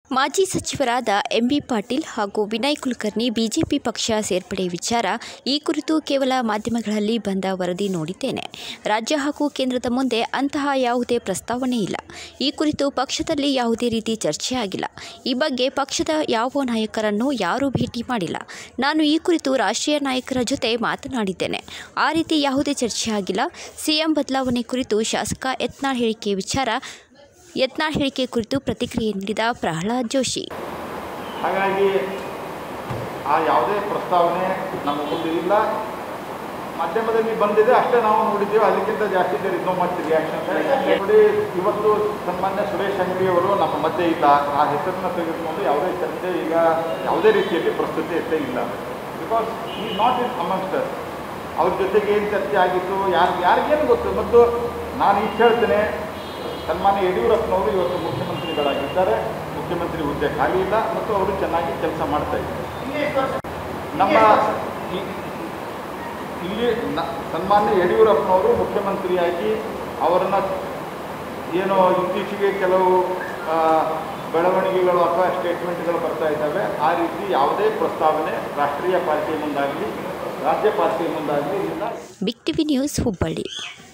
ಮಾಜಿ ಸಚಿವರಾದ ಎಂಬಿ ಪಾಟೀಲ್ ಹಾಗೂ ವಿನಯ್ ಕುಲಕರ್ಣಿ ಬಿಜೆಪಿ ಪಕ್ಷ ಸೇರ್ಪಡೆ ವಿಚಾರ ಈ ಕುರಿತು ಕೇವಲ ಮಾಧ್ಯಮಗಳಲ್ಲಿ ಬಂದ ವರದಿ ನೋಡಿದ್ದೇನೆ ರಾಜ್ಯ ಹಾಗೂ ಕೇಂದ್ರದ ಮುಂದೆ ಅಂತಹ ಯಾವುದೇ ಪ್ರಸ್ತಾವನೆ ಇಲ್ಲ ಈ ಕುರಿತು ಪಕ್ಷದಲ್ಲಿ ಯಾವುದೇ ರೀತಿ ಚರ್ಚೆ ಆಗಿಲ್ಲ ಈ ಬಗ್ಗೆ ಪಕ್ಷದ ಯಾವ ನಾಯಕರನ್ನು ಯಾರೂ ಭೇಟಿ ಮಾಡಿಲ್ಲ ನಾನು ಈ ಕುರಿತು ರಾಷ್ಟ್ರೀಯ ನಾಯಕರ ಜೊತೆ ಮಾತನಾಡಿದ್ದೇನೆ ಆ ರೀತಿ ಯಾವುದೇ ಚರ್ಚೆ ಆಗಿಲ್ಲ ಸಿಎಂ ಬದಲಾವಣೆ ಕುರಿತು ಶಾಸಕ ಯತ್ನಾಳ್ ಹೇಳಿಕೆ ವಿಚಾರ ಯತ್ನಾಳ್ ಹೇಳಿಕೆ ಕುರಿತು ಪ್ರತಿಕ್ರಿಯೆ ನೀಡಿದ ಪ್ರಹ್ಲಾದ್ ಜೋಶಿ ಹಾಗಾಗಿ ಆ ಯಾವುದೇ ಪ್ರಸ್ತಾವನೆ ನಮ್ಮ ಮುಂದೆ ಇಲ್ಲ ಮಾಧ್ಯಮದಲ್ಲಿ ಬಂದಿದೆ ಅಷ್ಟೇ ನಾವು ನೋಡಿದ್ದೇವೆ ಅದಕ್ಕಿಂತ ಜಾಸ್ತಿ there is no much reaction ನೋಡಿ ಇವತ್ತು ಸನ್ಮಾನ್ಯ ಸುರೇಶ್ ಅಂಗಡಿ ಅವರು ನಮ್ಮ ಮಧ್ಯೆ ಇಲ್ಲ ಆ ಹೆಸರನ್ನ ತೆಗೆದುಕೊಂಡು ಯಾವುದೇ ಚರ್ಚೆ ಈಗ ಯಾವುದೇ ರೀತಿಯಲ್ಲಿ ಪ್ರಸ್ತುತಿ ಇರ್ತೇ ಇಲ್ಲ ಬಿಕಾಸ್ ಈ ನಾಟ್ ಇನ್ ಅಮಂಗ್ಸ್ಟರ್ ಅವ್ರ ಜೊತೆಗೆ ಏನು ಚರ್ಚೆ ಆಗಿತ್ತು ಯಾರು ಯಾರಿಗೇನು ಗೊತ್ತು ಮತ್ತು ನಾನು ಈಗ ಹೇಳ್ತೇನೆ ಸನ್ಮಾನ್ಯ ಯಡಿಯೂರಪ್ಪನವರು ಇವತ್ತು ಮುಖ್ಯಮಂತ್ರಿಗಳಾಗಿದ್ದಾರೆ ಮುಖ್ಯಮಂತ್ರಿ ಹುದ್ದೆ ಖಾಲಿ ಇಲ್ಲ ಮತ್ತು ಅವರು ಚೆನ್ನಾಗಿ ಕೆಲಸ ಮಾಡ್ತಾ ಇದ್ದಾರೆ ನಮ್ಮ ಈ- ಇಲ್ಲಿ ನ ಸನ್ಮಾನ್ಯ ಯಡಿಯೂರಪ್ಪನವರು ಮುಖ್ಯಮಂತ್ರಿಯಾಗಿ ಅವರನ್ನು ಏನೋ ಇತ್ತೀಚೆಗೆ ಕೆಲವು ಆ, ಬೆಳವಣಿಗೆಗಳು ಅಥವಾ ಸ್ಟೇಟ್ಮೆಂಟ್ಗಳು ಬರ್ತಾ ಇದ್ದಾವೆ ಆ ರೀತಿ ಯಾವುದೇ ಪ್ರಸ್ತಾವನೆ ರಾಷ್ಟ್ರೀಯ ಪಾರ್ಟಿಯ ಮುಂದಾಗಲಿ ರಾಜ್ಯ ಪಾರ್ಟಿಯ ಮುಂದಾಗಲಿ ಇಲ್ಲ ಬಿಗ್ ಟಿವಿ ನ್ಯೂಸ್ ಹುಬ್ಬಳ್ಳಿ